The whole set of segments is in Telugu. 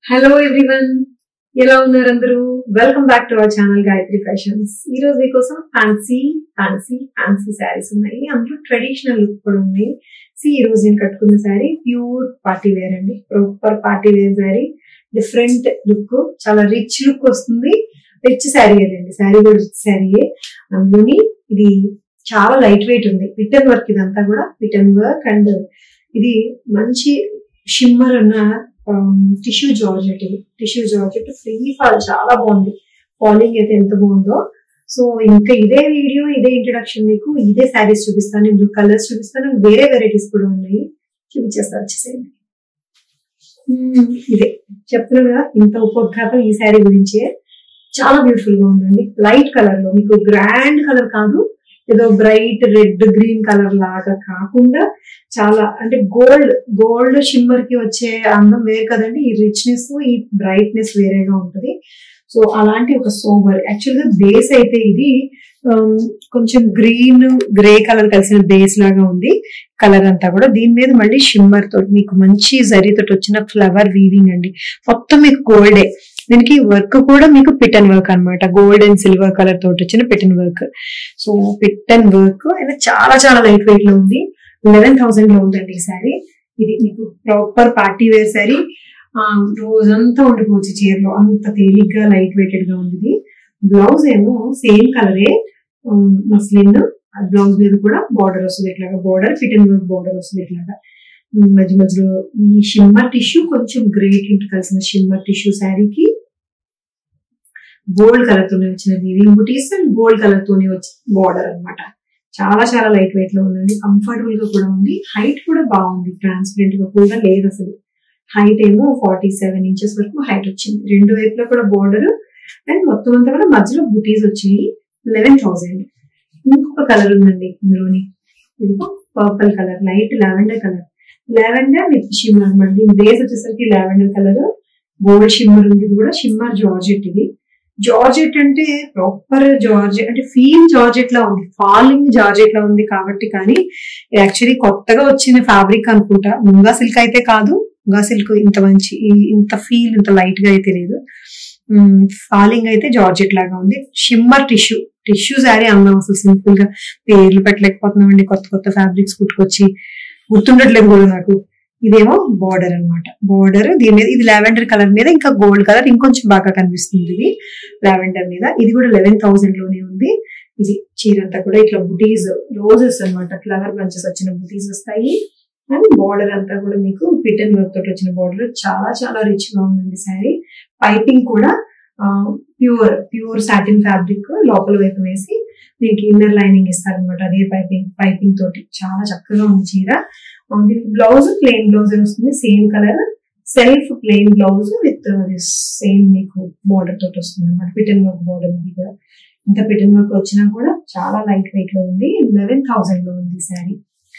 హలో ఎవ్రీవన్ ఎలా ఉన్నారు అందరూ welcome back to our channel Gayatri fashions ఈ రోజు మీకోసం ఫ్యాన్సీ ఫ్యాన్సీ ఫ్యాన్సీ శారీస్ ఉన్నాయి అందులో ట్రెడిషనల్ లుక్ కూడా ఉంది సి ఈ రోజు నేను కట్టుకున్న శారీ ప్యూర్ పార్టీ వేర్ అండి proper party wear sari different look చాలా రిచ్ లుక్ వస్తుంది రిచ్ శారీ అండి శారీ కూడా రిచ్ శారీయే అందులోని ఇది చాలా లైట్ వెయిట్ ఉంది పిటన్ వర్క్ ఇదంతా కూడా పిటన్ వర్క్ అండ్ ఇది మంచి షిమ్మర్ ఉన్న టిష్యూ జార్జెట్ ఇది టిష్యూ జార్జెట్ ఫ్రీ ఫాల్ చాలా బాగుంది ఫాలింగ్ అయితే ఎంత బాగుందో సో ఇంకా ఇదే వీడియో ఇదే ఇంట్రడక్షన్ మీకు ఇదే శారీస్ చూపిస్తాను ఇందులో కలర్స్ చూపిస్తాను వేరే వెరైటీస్ కూడా ఉన్నాయి చూపించేస్తా వచ్చేసేయండి మ్మ్, ఇదే చెప్తున్నాను కదా ఇంత ఉపోద్ఘాతం ఈ శారీ గురించే చాలా బ్యూటిఫుల్ గా ఉందండి లైట్ కలర్ లో మీకు గ్రాండ్ కలర్ కాదు ఏదో బ్రైట్ రెడ్ గ్రీన్ కలర్ లాగా కాకుండా చాలా అంటే గోల్డ్ గోల్డ్ షిమ్మర్ కి వచ్చే అందం వేరు కదండి ఈ రిచ్నెస్ ఈ బ్రైట్నెస్ వేరేగా ఉంటది సో అలాంటి ఒక సోబర్ యాక్చువల్ గా బేస్ అయితే ఇది ఉమ్, కొంచెం గ్రీన్ గ్రే కలర్ కలిసిన బేస్ లాగా ఉంది కలర్ అంతా కూడా దీని మీద మళ్ళీ షిమ్మర్ తోటి మీకు మంచి జరీ తోటి వచ్చిన ఫ్లవర్ వీవింగ్ అండి మొత్తం మీకు గోల్డే దీనికి వర్క్ కూడా మీకు పిటన్ వర్క్ అన్నమాట గోల్డ్ అండ్ సిల్వర్ కలర్ తోటి వచ్చిన పిటన్ వర్క్ సో పిటన్ వర్క్ అయినా చాలా చాలా లైట్ వెయిట్ లో ఉంది లెవెన్ థౌసండ్ లో ఉందండి ఈ శారీ ఇది మీకు ప్రాపర్ పార్టీ వేర్ శారీ రోజంతా ఉండిపోవచ్చు చీరలో అంత తేలిగ్గా లైట్ వెయిటెడ్ గా ఉంది ఇది బ్లౌజ్ ఏమో సేమ్ కలరే మస్లిన్ బ్లౌజ్ మీద కూడా బార్డర్ వస్తుంది ఇట్లాగా border fit and work border వస్తుంది ఇట్లాగా ఉమ్, మధ్య మధ్యలో ఈ షిమ్మర్ టిష్యూ కొంచెం గ్రే టింట్ కలిసిన షిమ్మర్ టిష్యూ శారీకి గోల్డ్ కలర్ తోనే వచ్చిన వీవింగ్ బుటీస్ అండ్ గోల్డ్ కలర్ తోనే వచ్చి బార్డర్ అన్నమాట చాలా చాలా లైట్ వెయిట్ లో ఉందండి కంఫర్టబుల్ గా కూడా ఉంది హైట్ కూడా బాగుంది ట్రాన్స్పరెంట్ గా కూడా లేదు అసలు హైట్ ఏమో ఫార్టీ సెవెన్ ఇంచెస్ వరకు హైట్ వచ్చింది రెండు వైపులో కూడా బోర్డర్ అండ్ మొత్తం అంతా కూడా మధ్యలో బుటీస్ వచ్చినాయి లెవెన్ థౌసండ్ ఇంకొక కలర్ ఉందండి ఇందులోని ఇదిగో purple colour light lavender colour lavender with shimmer మళ్ళీ బేస్ వచ్చేసరికి లావెండర్ కలర్ గోల్డ్ షిమ్మర్ ఉంది ఇది కూడా షిమ్మర్ జార్జెట్ ఇది జార్జెట్ అంటే ప్రాపర్ జార్జెట్ అంటే ఫీల్ జార్జెట్ లా ఉంది ఫాలింగ్ జార్జెట్ లా ఉంది కాబట్టి కానీ యాక్చువల్లీ కొత్తగా వచ్చిన ఫ్యాబ్రిక్ అనుకుంటా ముంగా సిల్క్ అయితే కాదు ముంగా సిల్క్ ఇంత మంచి ఈ- ఇంత ఫీల్ ఇంత లైట్ గా అయితే లేదు ఫాలింగ్ అయితే జార్జెట్ లాగా ఉంది షిమ్మర్ టిష్యూ టిష్యూ శారీ అన్నాం అసలు సింపుల్ గా పేర్లు పెట్టలేకపోతున్నామండి కొత్త కొత్త ఫ్యాబ్రిక్స్ పుట్టుకొచ్చి గుర్తుండట్లేదు కూడా నాకు ఇదేమో బార్డర్ అన్నమాట బార్డర్ దీని మీద ఇది లావెండర్ కలర్ మీద ఇంకా గోల్డ్ కలర్ ఇంకొంచెం బాగా కనిపిస్తుంది ఇది లావెండర్ మీద ఇది కూడా లెవెన్ థౌసండ్ లోనే ఉంది ఇది చీర అంతా కూడా ఇట్లా బుటీస్ రోజెస్ అన్నమాట ఫ్లవర్ బంచెస్ వచ్చిన బుటీస్ వస్తాయి అండ్ బార్డర్ అంతా కూడా మీకు పిటన్ వర్క్ తోటి వచ్చిన బార్డర్ చాలా చాలా రిచ్ గా ఉందండి శారీ పైపింగ్ కూడా ప్యూర్ ప్యూర్ సాటిన్ ఫ్యాబ్రిక్ లోపల వైపు వేసి దీనికి ఇన్నర్ లైనింగ్ ఇస్తారనమాట అదే పైపింగ్ పైపింగ్ తోటి చాలా చక్కగా ఉంది చీర ఆ, దీనికి బ్లౌజ్ ప్లెయిన్ బ్లౌజ్ వస్తుంది same colour self plain blouse with same మీకు బార్డర్ తోటి వస్తుంది అనమాట పిటన్ వర్క్ బార్డర్ ఇది కూడా ఇంకా పిటన్ వర్క్ వచ్చినా కూడా చాలా లైట్ వెయిట్ లో ఉంది లెవెన్ థౌసండ్ లో ఉంది శారీ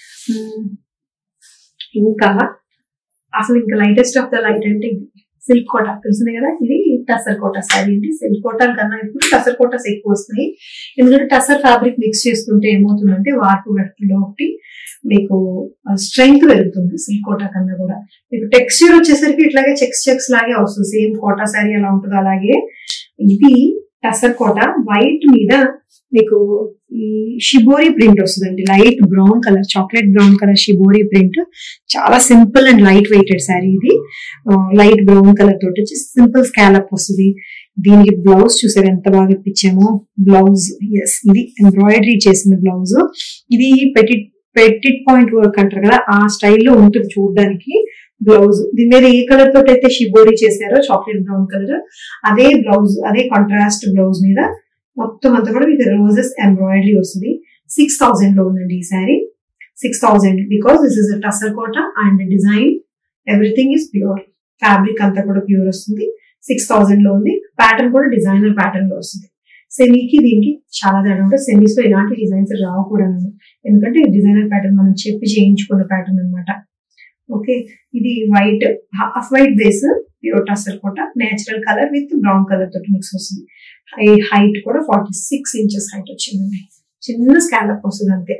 ఇంకా అసలు ఇంకా లైటెస్ట్ ఆఫ్ ద లైట్ అంటే సిల్క్ కోట తెలిసింది కదా ఇది టసర్ కోట శారీ అండి సిల్క్ కోటాల కన్నా ఇప్పుడు టసర్ కోటాస్ ఎక్కువ వస్తున్నాయి ఎందుకంటే టసర్ ఫ్యాబ్రిక్ మిక్స్ చేసుకుంటే ఏమవుతుందంటే వార్పు గట్టులో ఒకటి మీకు స్ట్రెంగ్త్ పెరుగుతుంది సిల్క్ కోటా కన్నా కూడా మీకు టెక్స్చర్ వచ్చేసరికి ఇట్లాగే చెక్స్ చెక్స్ లాగే వస్తుంది సేమ్ కోటా శారీ ఎలా ఉంటుందో అలాగే ఇది టసర్ కోట వైట్ మీద మీకు ఈ షిబోరి ప్రింట్ వస్తుందండి light brown colour chocolate brown colour shibori print చాలా simple and light weighted sari ఇది లైట్ బ్రౌన్ కలర్ తోటి వచ్చి సింపుల్ స్కాలప్ వస్తుంది దీనికి బ్లౌజ్ చూసారు ఎంత బాగా ఇప్పించామో బ్లౌజ్ ఎస్ ఇది ఎంబ్రాయిడరీ చేసిన బ్లౌజ్ ఇది పెటిట్ పెటిట్ పాయింట్ వర్క్ అంటారు కదా ఆ స్టైల్లో ఉంటుంది చూడడానికి బ్లౌజ్ దీని మీద ఏ కలర్ తోటి అయితే షిబోరి చేశారో చాక్లెట్ బ్రౌన్ కలర్ అదే బ్లౌజ్ అదే కాంట్రాస్ట్ బ్లౌజ్ మీద మొత్తం అంతా కూడా మీకు రోజెస్ ఎంబ్రాయిడరీ వస్తుంది సిక్స్ థౌసండ్ లో ఉందండి ఈ sari six thousand because this is tussar Kota and design everything is pure fabric అంతా కూడా ప్యూర్ వస్తుంది సిక్స్ థౌసండ్ లో ఉంది ప్యాటర్న్ కూడా డిజైనర్ ప్యాటర్న్ లో వస్తుంది సెమీకి దీనికి చాలా తేడా ఉంటుంది సెమీస్ లో ఇలాంటి డిజైన్స్ రావకూడదు ఎందుకంటే డిజైనర్ ప్యాటర్న్ మనం చెప్పి చేయించుకున్న ప్యాటర్న్ అన్నమాట ఓకే ఇది white half white base pure tussar Kota natural colour with brown colour తోటి మిక్స్ వస్తుంది హై హైట్ కూడా ఫార్టీ సిక్స్ ఇంచెస్ హైట్ వచ్చిందండి చిన్న స్కాలప్ వస్తుంది అంతే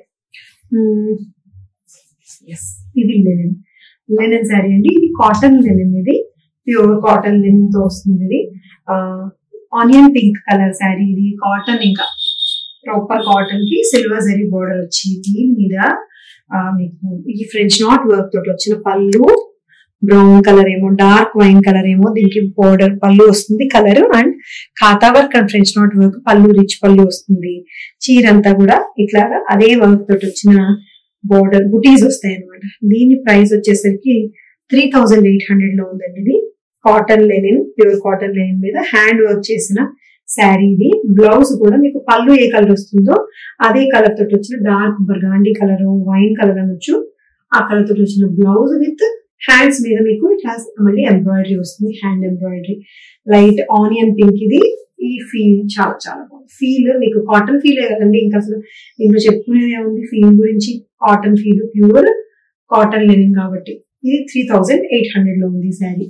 ఎస్ ఇది లెనిన్ లెనిన్ శారీ అండి ఇది కాటన్ లెనిన్ ఇది ప్యూర్ కాటన్ లిన్ తో వస్తుంది ఇది ఆనియన్ పింక్ కలర్ శారీ ఇది కాటన్ ఇంకా ప్రాపర్ కాటన్ కి సిల్వర్ జరీ బోర్డర్ వచ్చి దీని మీద ఆ, మీకు ఈ ఫ్రెంచ్ నాట్ వర్క్ తోటి వచ్చిన పళ్ళు బ్రౌన్ కలర్ ఏమో డార్క్ వైన్ కలర్ ఏమో దీనికి బోర్డర్ పళ్ళు వస్తుంది కలర్ అండ్ ఖాతా work and French knot work pallu rich pallu వస్తుంది చీర అంతా కూడా ఇట్లాగా అదే వర్క్ తోటి వచ్చిన బోర్డర్ బుటీస్ వస్తాయి అనమాట దీని ప్రైస్ వచ్చేసరికి త్రీ థౌజండ్ ఎయిట్ హండ్రెడ్ లో ఉందండి ఇది cotton linen pure cotton linen మీద హ్యాండ్ వర్క్ చేసిన శారీ ఇది బ్లౌజ్ కూడా మీకు పళ్ళు ఏ కలర్ వస్తుందో అదే కలర్ తోటి వచ్చిన dark burgundy colour wine colour అనొచ్చు ఆ కలర్ తోటి వచ్చిన బ్లౌజ్ విత్ హ్యాండ్స్ మీద మీకు ఇట్లా మళ్ళీ ఎంబ్రాయిడరీ వస్తుంది hand embroidery light onion pink ఇది ఈ ఫీల్ చాలా చాలా బాగుంది ఫీల్ మీకు కాటన్ ఫీల్ కదండి ఇంకా అసలు దీంట్లో చెప్పుకునేది ఏముంది ఫీల్ గురించి cotton feel pure cotton linen కాబట్టి ఇది త్రీ థౌజండ్ ఎయిట్ హండ్రెడ్ లో ఉంది శారీ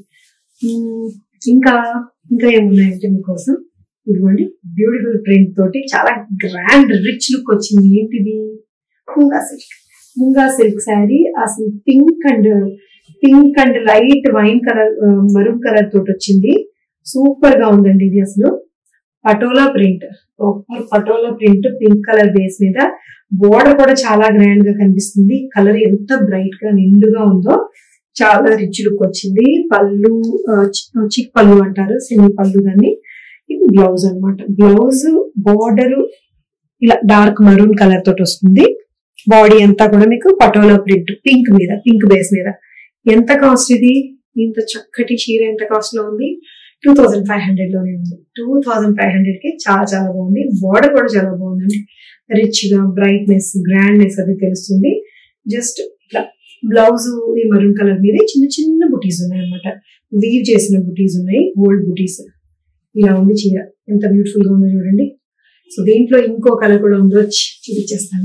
ఇంకా ఇంకా ఏమున్నాయంటే మీకోసం ఇదిగోండి బ్యూటిఫుల్ ప్రింట్ తోటి చాలా గ్రాండ్ రిచ్ లుక్ వచ్చింది ఏంటిది ముంగా సిల్క్ ముంగా సిల్క్ శారీ అసలు pink and pink and light wine colour maroon colour తోటి వచ్చింది సూపర్ గా ఉందండి ఇది అసలు patola print proper patola print pink colour base మీద బోర్డర్ కూడా చాలా గ్రాండ్ గా కనిపిస్తుంది కలర్ ఎంత బ్రైట్ గా నిండుగా ఉందో చాలా రిచ్ లుక్ వచ్చింది పళ్ళు ఆ, చి- చిక్ పళ్ళు అంటారు సెమీ పళ్ళు దాన్ని ఇది బ్లౌజ్ అన్నమాట బ్లౌజ్ బార్డర్ ఇలా డార్క్ మరూన్ కలర్ తోటి వస్తుంది బాడీ అంతా కూడా మీకు పటోలా ప్రింట్ పింక్ మీద పింక్ బేస్ మీద ఎంత కాస్ట్ ఇది ఇంత చక్కటి చీర ఎంత కాస్ట్ లో ఉంది టూ థౌజండ్ ఫైవ్ హండ్రెడ్ లోనే ఉంది టూ థౌజండ్ ఫైవ్ హండ్రెడ్ కి చాలా చాలా బాగుంది బార్డర్ కూడా చాలా బాగుందండి రిచ్ గా బ్రైట్నెస్ గ్రాండ్నెస్ అది తెలుస్తుంది జస్ట్ ఇట్లా బ్లౌజ్ ఈ మరూన్ కలర్ మీద చిన్న చిన్న బుటీస్ ఉన్నాయి అనమాట వీవ్ చేసిన బుటీస్ ఉన్నాయి గోల్డ్ బుటీస్ ఇలా ఉంది చీర ఎంత బ్యూటిఫుల్ గా ఉందో చూడండి సో దీంట్లో ఇంకో కలర్ కూడా ఉందో చూ- చూపించేస్తాను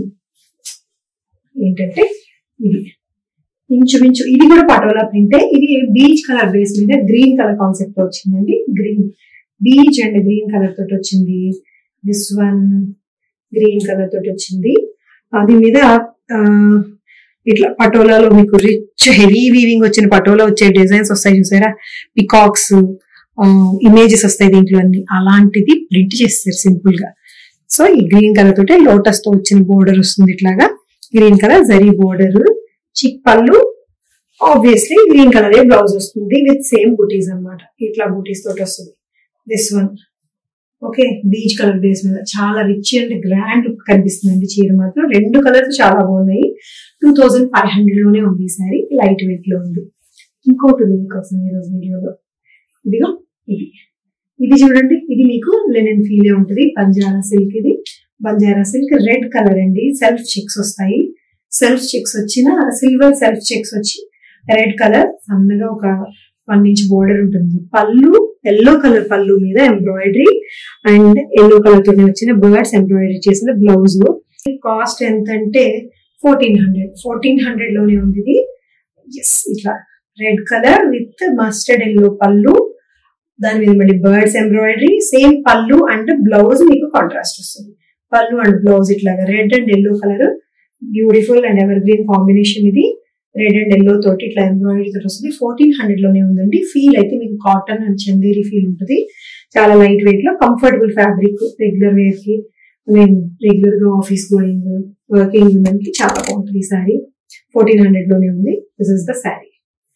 ఏంటంటే ఇది ఇంచుమించు ఇది కూడా పటోలా ప్రింటే ఇది బీచ్ కలర్ బేస్ మీద గ్రీన్ కలర్ కాన్సెప్ట్ వచ్చిందండి green peach and green colour తోటి వచ్చింది దిస్ వన్ గ్రీన్ కలర్ తోటి వచ్చింది అది మీద ఆ, ఇట్లా పటోలాలో మీకు రిచ్ హెవీ వీవింగ్ వచ్చిన పటోలా వచ్చే డిజైన్స్ వస్తాయి చూసారా పికాక్స్ ఇమేజెస్ వస్తాయి దీంట్లో అన్ని అలాంటిది ప్రింట్ చేస్తారు సింపుల్ గా సో ఈ గ్రీన్ కలర్ తోటి లోటస్ తో వచ్చిన బోర్డర్ వస్తుంది ఇట్లాగా గ్రీన్ కలర్ జరీ బోర్డర్ చిక్ pallu obviously green colour blouse వస్తుంది విత్ సేమ్ బూటీస్ అన్నమాట ఇట్లా బూటీస్ తోటి వస్తుంది this one okay peach colour base మీద చాలా రిచ్ అండ్ గ్రాండ్ లుక్ కనిపిస్తుందండి చీర మాత్రం రెండు కలర్స్ చాలా బాగున్నాయి టూ థౌజండ్ ఫైవ్ హండ్రెడ్ లోనే ఉంది ఈ సారీ లైట్ వెయిట్ లో ఉంది ఇంకోటి ఉంది మీకోసం ఈ రోజు వీడియోలో ఇదిగో ఇది ఇది చూడండి ఇది మీకు లెనిన్ ఫీలే ఉంటుంది బంజారా సిల్క్ ఇది బంజారా సిల్క్ రెడ్ కలర్ అండి సెల్ఫ్ చెక్స్ వస్తాయి సెల్ఫ్ చెక్స్ వచ్చిన సిల్వర్ సెల్ఫ్ చెక్స్ వచ్చి రెడ్ కలర్ సన్నగా ఒక వన్ ఇంచ్ బోర్డర్ ఉంటుంది పళ్ళు ఎల్లో కలర్ పళ్ళు మీద ఎంబ్రాయిడరీ అండ్ ఎల్లో కలర్ తోనే వచ్చిన బర్డ్స్ ఎంబ్రాయిడరీ చేసిన బ్లౌజ్ కాస్ట్ ఎంత అంటే ఫోర్టీన్ హండ్రెడ్ ఫోర్టీన్ హండ్రెడ్ లోనే ఉంది ఇది ఎస్ ఇట్లా red colour with mustard yellow pallu దాని మీద మళ్ళీ birds embroidery same pallu and blouse మీకు కాంట్రాస్ట్ వస్తుంది పళ్ళు అండ్ బ్లౌజ్ ఇట్లాగా red and yellow colour beautiful and evergreen combination ఇది రెడ్ అండ్ ఎల్లో తోటి ఇట్లా ఎంబ్రాయిడరీ తోటి వస్తుంది ఫోర్టీన్ హండ్రెడ్ లోనే ఉందండి ఫీల్ అయితే మీకు కాటన్ అండ్ చందేరి ఫీల్ ఉంటుంది చాలా లైట్ వెయిట్ లో కంఫర్టబుల్ ఫ్యాబ్రిక్ రెగ్యులర్ వేర్ కి నేను రెగ్యులర్ గా ఆఫీస్ గోయింగ్ వర్కింగ్ ఉమెన్ కి చాలా బాగుంటుంది ఈ సారీ ఫోర్టీన్ హండ్రెడ్ లోనే ఉంది this is the sari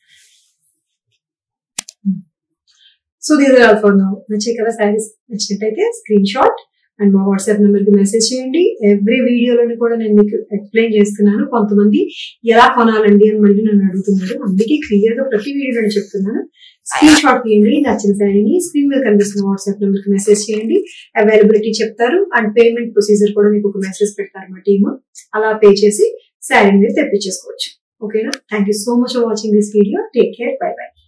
so these are all for now నచ్చే కదా శారీస్ నచ్చినట్టయితే స్క్రీన్ షాట్ అండ్ మా వాట్సాప్ నెంబర్ కి మెసేజ్ చేయండి ఎవ్రీ వీడియోలోని కూడా నేను మీకు ఎక్స్ప్లెయిన్ చేస్తున్నాను కొంతమంది ఎలా కొనాలండి అని మళ్ళీ నన్ను అడుగుతున్నారు అందుకే క్లియర్ గా ప్రతి వీడియోలో చెప్తున్నాను స్క్రీన్ షాట్ తీయండి నచ్చిన శారీని స్క్రీన్ మీద కనిపిస్తున్న వాట్సాప్ నెంబర్ కి మెసేజ్ చేయండి అవైలబిలిటీ చెప్తారు అండ్ పేమెంట్ ప్రొసీజర్ కూడా మీకు ఒక మెసేజ్ పెడతారు మా టీమ్ అలా పే చేసి శారీ మీద తెప్పించేసుకోవచ్చు ఓకేనా thank you so much for watching this video take care bye by